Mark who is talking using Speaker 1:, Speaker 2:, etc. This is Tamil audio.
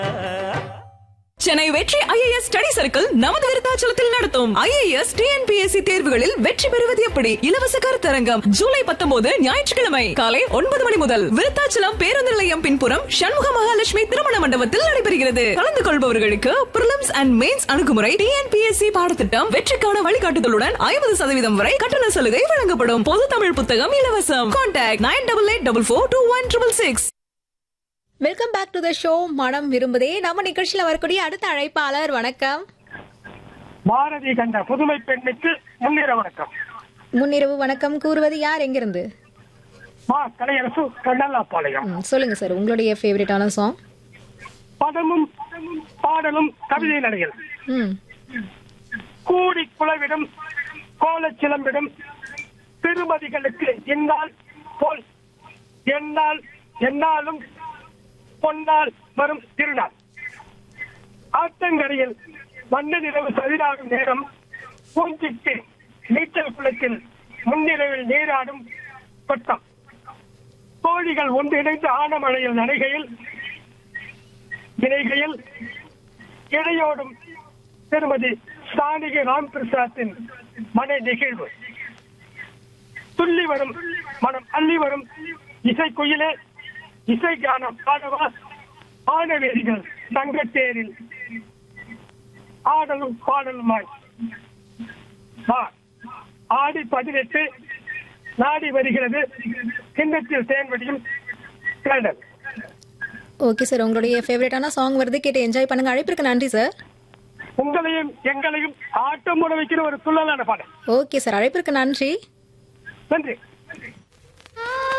Speaker 1: சென்னை வெற்றி ஐஏஎஸ் ஸ்டடி சர்க்கிள் நமது விருத்தாச்சலத்தில் நடத்தும் ஐஏஎஸ் டிஎன்பிஎஸ்சி தேர்வுகளில் வெற்றி பெறுவது எப்படி இலவச கருத்தரங்கம் ஜூலை பத்தொன்பது ஞாயிற்றுக்கிழமை காலை ஒன்பது மணி முதல் விருத்தாச்சலம் பேருந்து நிலையம் பின்புறம் சண்முக மகாலட்சுமி திருமண மண்டபத்தில் நடைபெறுகிறது கலந்து கொள்பவர்களுக்கு பிரிலிம்ஸ் அண்ட் மெயின்ஸ் அணுகுமுறை டிஎன்பிஎஸ்சி பாடத்திட்டம் வெற்றிக்கான வழிகாட்டுதலுடன் ஐம்பது சதவீதம் வரை கட்டண சலுகை வழங்கப்படும் பொது தமிழ் புத்தகம் இலவசம் contact nine double eight double four two one triple six
Speaker 2: welcome back to the show மனம் விரும்புதே நம்ம நிகழ்ச்சியில வரக்கூடிய அடுத்த அழைப்பாளர் வணக்கம்
Speaker 3: பாரதி கண்ட புதுமை பெண்ணுக்கு முன்னிற வணக்கம்
Speaker 2: முன்னிரவு வணக்கம் கூறுவது யார் எங்கிருந்து
Speaker 3: மா கலையரசு கண்ணல்லாப்பாளையம்
Speaker 2: ம், சொல்லுங்க சார் உங்களுடைய ஃபேவரட்டான சாங்
Speaker 3: பதமும் பாடலும் கவிதை நடைகள்
Speaker 2: ம்
Speaker 3: கூடி குளவிடும் கோலச் சிலம்பிடும் திருமதிகளுக்கு இந்நாள் போல் என்னால் என்னாலும் பொன்னால் வரும் திருநாள் ஆத்தங்கரையில் வண்ண நிலவு சதிராகும் நேரம் பூஞ்சிக்கு நீச்சல் குளத்தில் முன்னிலவில் நீராடும் கொட்டம் கோழிகள் ஒன்றிணைந்து ஆனமழையில் நனைகையில் இணைகையில் இடையோடும் திருமதி சாணிகை ராம் பிரசாத்தின் மன நிகழ்வு துள்ளி வரும் மனம் அள்ளி வரும் இசை குயிலே இசை கானம் பாடவா ஆனவேரிகள் தங்கத்தேரில் ஆடலும் பாடலுமாய் வா. ஆடி பதினெட்டு நாடி வருகிறது கிண்ணத்தில் தேன்வடியும் கேடல்
Speaker 2: ஓகே சார் உங்களுடைய ஃபேவரட்டான சாங் வருது கேட்டு என்ஜாய் பண்ணுங்க அழைப்பிற்கு நன்றி சார்
Speaker 3: உங்களையும் எங்களையும் ஆட்டம் போட வைக்கிற ஒரு துள்ளலான பாடல்
Speaker 2: ஓகே சார் அழைப்பிற்கு நன்றி
Speaker 3: நன்றி